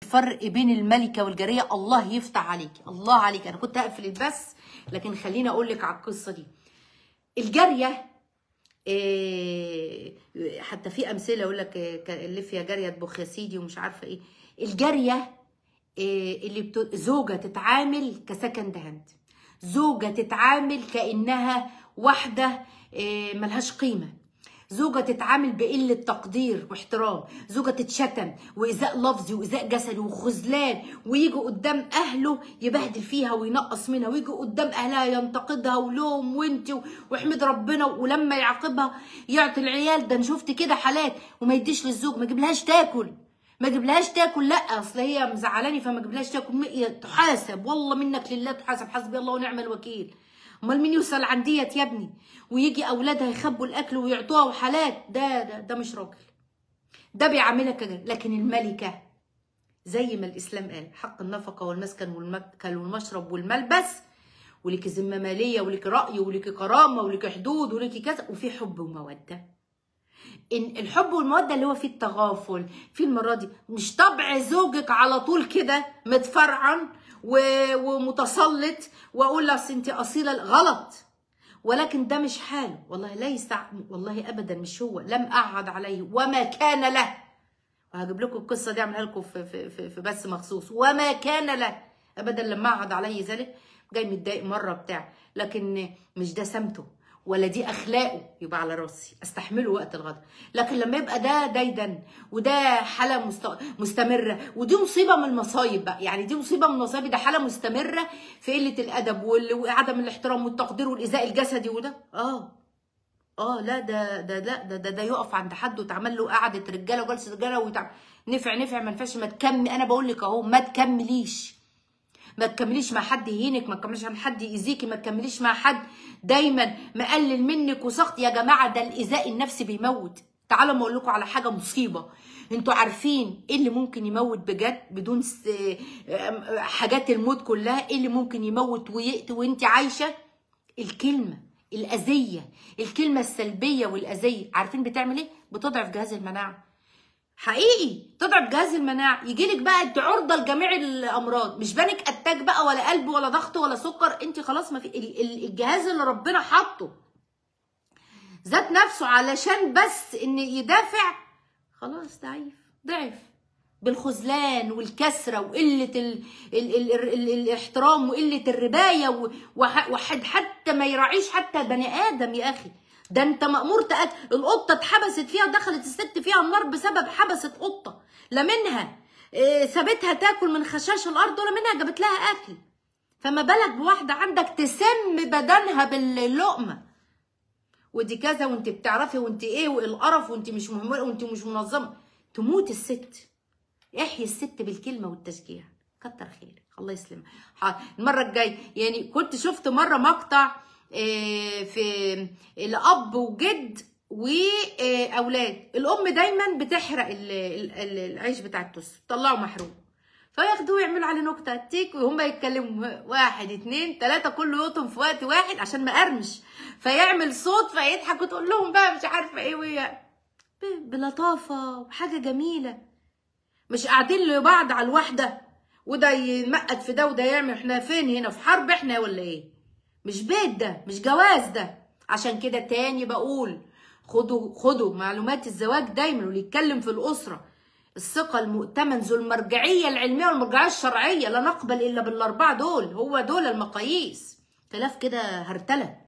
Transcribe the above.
فرق بين الملكه والجاريه الله يفتح عليك الله عليك انا كنت هقفل البث لكن خليني اقول لك على القصه دي الجاريه إيه حتى في امثله يقول لك إيه لف يا جاريه اطبخ يا سيدي ومش عارفه ايه الجاريه إيه اللي بت... زوجه تتعامل كسكند هاند زوجه تتعامل كانها واحده إيه ملهاش قيمه زوجة تتعامل بقلة تقدير واحترام زوجة تتشتم وإيذاء لفظي وإيذاء جسدي وخذلان ويجي قدام أهله يبهدل فيها وينقص منها ويجي قدام أهلها ينتقدها ولوم وانت واحمد ربنا ولما يعاقبها يعطي العيال ده أنا شفت كده حالات وما يديش للزوج ما يجيبلهاش تاكل ما يجيبلهاش تاكل لا اصل هي مزعلاني فما يجيبلهاش تاكل تحاسب والله منك لله تحاسب حسبي الله ونعم الوكيل امال مين يوصل عن ديت يا ابني ويجي اولادها يخبوا الاكل ويعطوها وحالات ده ده ده مش راجل ده بيعاملك كده لكن الملكه زي ما الاسلام قال حق النفقه والمسكن والمأكل والمشرب والملبس ولك ذمه ماليه ولك راي ولك كرامه ولك حدود ولك كذا وفي حب وموده ان الحب والموده اللي هو فيه التغافل في المره دي مش طبع زوجك على طول كده متفرعن ومتسلط واقول لك انت اصيله غلط ولكن ده مش حاله والله ليس والله ابدا مش هو لم اعهد عليه وما كان له وهجيب لكم القصه دي اعملها لكم في في في, في بث مخصوص وما كان له ابدا لما اعهد عليه ذلك جاي متضايق مره بتاع لكن مش ده سمته ولا دي اخلاقه يبقى على راسي استحمله وقت الغضب لكن لما يبقى ده ديدا وده حاله مست... مستمره ودي مصيبه من المصايب بقى يعني دي مصيبه من المصايب ده حاله مستمره في قله الادب وال... وعدم الاحترام والتقدير والايذاء الجسدي وده اه اه لا ده ده لا ده ده, ده يقف عند حد وتعمل له قعده رجاله وجلسه رجاله ويتعمل نفع نفع ما ينفعش ما تكمل انا بقول لك اهو ما تكمليش ما تكمليش مع حد يهينك ما تكمليش مع حد يأذيكي ما تكمليش مع حد دايما مقلل منك وسخط يا جماعه ده الايذاء النفسي بيموت تعالوا ما اقول لكم على حاجه مصيبه انتوا عارفين ايه اللي ممكن يموت بجد بدون س... حاجات الموت كلها ايه اللي ممكن يموت ويقتل وانت عايشه الكلمه الاذيه الكلمه السلبيه والاذيه عارفين بتعمل ايه بتضعف جهاز المناعه حقيقي تضعف جهاز المناعه يجي لك بقى انت عرضه لجميع الامراض مش بانك اتاك بقى ولا قلب ولا ضغط ولا سكر انت خلاص ما في الجهاز اللي ربنا حاطه ذات نفسه علشان بس ان يدافع خلاص ضعيف ضعف بالخذلان والكسره وقله ال ال ال ال الاحترام وقله الربايه وحد حتى ما يراعيش حتى بني ادم يا اخي ده انت مأمور تقتل القطه اتحبست فيها ودخلت الست فيها النار بسبب حبست قطه لا منها اه سابتها تاكل من خشاش الارض ولا منها جابت لها اكل فما بالك بواحده عندك تسم بدنها باللقمه ودي كذا وانت بتعرفي وانت ايه والقرف وانت مش مهمه وانت مش منظمه تموت الست احيي الست بالكلمه والتشجيع كتر خيرك الله يسلمها المره الجايه يعني كنت شفت مره مقطع في الاب وجد واولاد الام دايما بتحرق العيش بتاع التوست تطلعه محروق فياخدوه يعملوا عليه نكته تيك وهم يتكلموا واحد اتنين تلاته كله يقطم في وقت واحد عشان ما قرمش فيعمل صوت فيضحك وتقول لهم بقى مش عارفه ايه وهي بلطافه وحاجه جميله مش قاعدين لبعض على الواحده وده يمقت في ده وده يعمل احنا فين هنا في حرب احنا ولا ايه مش بيت ده مش جواز ده عشان كده تاني بقول خدوا خدوا معلومات الزواج دايما واللي يتكلم في الاسره الثقه المؤتمن ذو المرجعيه العلميه والمرجعيه الشرعيه لا نقبل الا بالاربعه دول هو دول المقاييس خلاف كده هرتله